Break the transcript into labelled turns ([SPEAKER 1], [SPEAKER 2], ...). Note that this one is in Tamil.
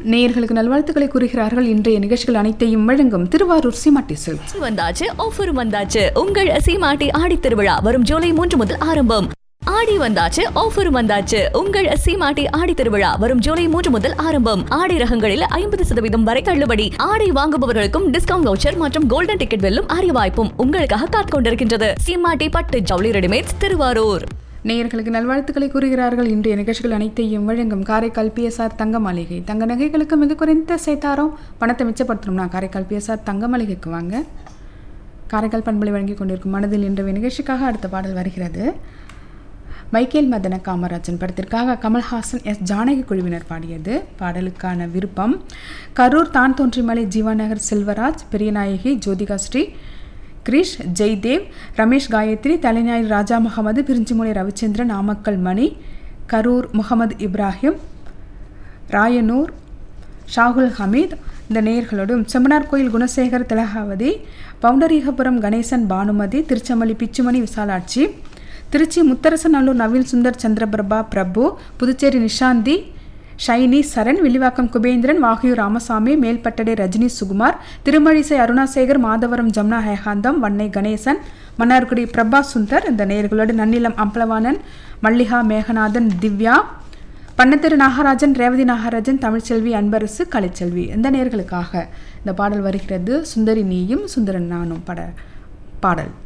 [SPEAKER 1] நேயர்களுக்கு நல்வாழ்த்துக்களை கூறுகிறார்கள் இன்றைய நிகழ்ச்சிகள் அனைத்தையும் வழங்கும் திருவாரூர் சிமாட்டி சில்க்ஸ்
[SPEAKER 2] வந்தாச்சு ஆஃபரும் வந்தாச்சு உங்கள் சீமாட்டி ஆடி திருவிழா வரும் ஜூலை மூன்று முதல் ஆரம்பம் ஆடி வந்தாச்சு ஆஃபரும் வந்தாச்சு உங்கள் சீமாட்டி ஆடி திருவிழா வரும் ஜூலை மூன்று முதல் ஆரம்பம் ஆடை ரகங்களில் ஐம்பது சதவீதம் வரை தள்ளுபடி ஆடை வாங்குபவர்களுக்கும் டிஸ்கவுண்ட் வவுச்சர் மற்றும் கோல்டன் டிக்கெட் வெல்லும் அரிய வாய்ப்பும் உங்களுக்காக காத்துக் கொண்டிருக்கின்றது சீமாட்டி பட்டு ஜவுளி ரெடிமேட்ஸ் திருவாரூர்
[SPEAKER 1] நேயர்களுக்கு நல்வாழ்த்துக்களை கூறுகிறார்கள் இன்றைய நிகழ்ச்சிகள் அனைத்தையும் வழங்கும் காரைக்கால் பிஎஸ்ஆர் தங்க மாளிகை தங்க நகைகளுக்கு மிக குறைந்த சேதாரம் பணத்தை மிச்சப்படுத்தணும்னா காரைக்கால் பிஎஸ்ஆர் தங்க மாளிகைக்கு வாங்க காரைக்கால் பண்பலை வழங்கி கொண்டிருக்கும் மனதில் இன்றைய நிகழ்ச்சிக்காக அடுத்த பாடல் வருகிறது மைக்கேல் மதன காமராஜன் படத்திற்காக கமல்ஹாசன் எஸ் ஜானகி குழுவினர் பாடியது பாடலுக்கான விருப்பம் கரூர் தான் தோன்றிமலை ஜீவாநகர் செல்வராஜ் பெரியநாயகி ஜோதிகா ஸ்ரீ கிரிஷ் ஜெய்தேவ் ரமேஷ் காயத்ரி தலைஞாயிறு ராஜா முகமது பிரிஞ்சிமொழி ரவிச்சந்திரன் நாமக்கல் மணி கரூர் முகமது இப்ராஹிம் ராயனூர் ஷாகுல் ஹமீத் இந்த நேயர்களோடும் செம்மனார் கோயில் குணசேகர் திலகாவதி பவுண்டரீகபுரம் கணேசன் பானுமதி திருச்சமலி பிச்சுமணி விசாலாட்சி திருச்சி முத்தரசநல்லூர் நவீன் சுந்தர் சந்திரபிரபா பிரபு புதுச்சேரி நிஷாந்தி ஷைனி சரண் வில்லிவாக்கம் குபேந்திரன் வாகியூர் ராமசாமி மேல்பட்டடை ரஜினி சுகுமார் திருமழிசை அருணாசேகர் மாதவரம் ஜமுனா ஹேகாந்தம் வன்னை கணேசன் மன்னார்குடி பிரபா சுந்தர் இந்த நேயர்களோடு நன்னிலம் அம்பலவாணன் மல்லிகா மேகநாதன் திவ்யா பண்ணத்திரு நாகராஜன் ரேவதி நாகராஜன் தமிழ்ச்செல்வி அன்பரசு கலைச்செல்வி இந்த நேர்களுக்காக இந்த பாடல் வருகிறது சுந்தரி நீயும் சுந்தரன் நானும் பட பாடல்